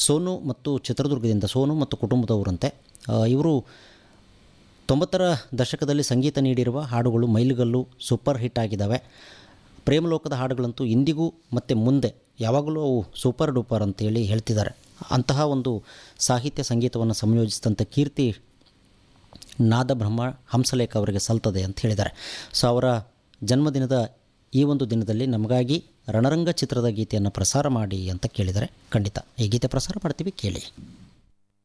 ಸೋನು ಮತ್ತು ಚಿತ್ರದುರ್ಗದಿಂದ ಸೋನು ಮತ್ತು ಕುಟುಂಬದವರಂತೆ ಆ, ಇವರು ತೊಂಬತ್ತರ ದಶಕದಲ್ಲಿ ಸಂಗೀತ ನೀಡಿರುವ ಹಾಡುಗಳು ಮೈಲುಗಲ್ಲು ಸೂಪರ್ ಹಿಟ್ ಆಗಿದ್ದಾವೆ ಪ್ರೇಮಲೋಕದ ಹಾಡುಗಳಂತೂ ಇಂದಿಗೂ ಮತ್ತು ಮುಂದೆ ಯಾವಾಗಲೂ ಅವು ಸೂಪರ್ ಡೂಪರ್ ಅಂತೇಳಿ ಹೇಳ್ತಿದ್ದಾರೆ ಅಂತಹ ಒಂದು ಸಾಹಿತ್ಯ ಸಂಗೀತವನ್ನು ಸಂಯೋಜಿಸಿದಂಥ ಕೀರ್ತಿ ನಾದಬ್ರಹ್ಮ ಹಂಸಲೇಖ ಅವರಿಗೆ ಸಲ್ತದೆ ಅಂತ ಹೇಳಿದ್ದಾರೆ ಸೊ ಅವರ ಜನ್ಮದಿನದ ಈ ಒಂದು ದಿನದಲ್ಲಿ ನಮಗಾಗಿ ರಣರಂಗ ಚಿತ್ರದ ಗೀತೆಯನ್ನು ಪ್ರಸಾರ ಮಾಡಿ ಅಂತ ಕೇಳಿದರೆ ಖಂಡಿತ ಈ ಗೀತೆ ಪ್ರಸಾರ ಮಾಡ್ತೀವಿ ಕೇಳಿ